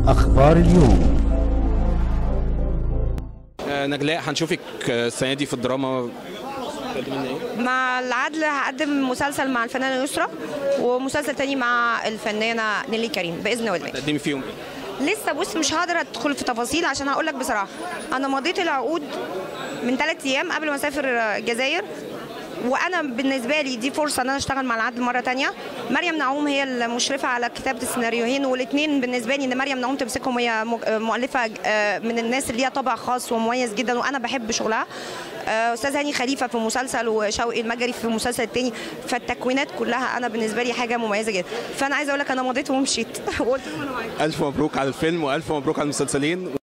أخبار اليوم آه، نجلاء هنشوفك آه، السنه دي في الدراما تقدمي لنا ايه؟ مع العدل هقدم مسلسل مع الفنانة يسرا ومسلسل تاني مع الفنانة نيلي كريم بإذن الله تقدمي فيهم ايه؟ لسه بص مش هقدر ادخل في تفاصيل عشان هقول لك بصراحة أنا مضيت العقود من ثلاث أيام قبل ما أسافر الجزائر وانا بالنسبه لي دي فرصه ان انا اشتغل مع العدل مره تانية مريم نعوم هي المشرفه على كتابه السيناريوهين والاثنين بالنسبه لي ان مريم نعوم تمسكهم هي م- مؤلفه آه، من الناس اللي ليها طابع خاص ومميز جدا وانا بحب شغلها آه، استاذ هاني خليفه في مسلسل وشوقي المجري في المسلسل التاني فالتكوينات كلها انا بالنسبه لي حاجه مميزه جدا فانا عايزه اقول لك انا مضيت ومشيت وقلت لهم انا معاك الف مبروك على الفيلم والف مبروك على المسلسلين